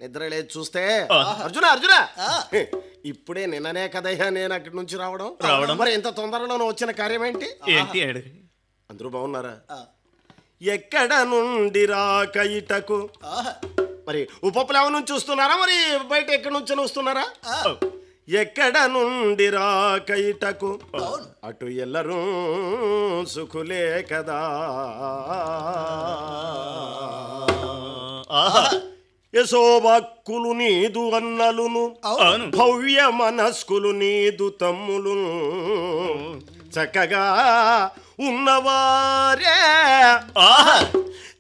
నిద్ర లేదు చూస్తే అర్జున అర్జున ఇప్పుడే నిన్ననే కదయ్యా నేను అక్కడి నుంచి రావడం రావడం. మరి ఇంత తొందరలోనే వచ్చిన కార్యం ఏంటి ఏంటి అడుగు అందరూ బాగున్నారా ఎక్కడ నుండి రాక ఇటకు ఆహా. మరి ఉపప్లవం నుంచి చూస్తున్నారా మరి బయట ఎక్కడి నుంచి వస్తున్నారా ఎక్కడ నుండి రాక ఇటకు అవును అటు ఎల్లరూ సుఖులే కదా ఆహా యశోభక్కులు నీదు అన్నలును అవును భవ్య మనస్కులు నీదు తమ్ములు చక్కగా ఉన్నవారే ఆహా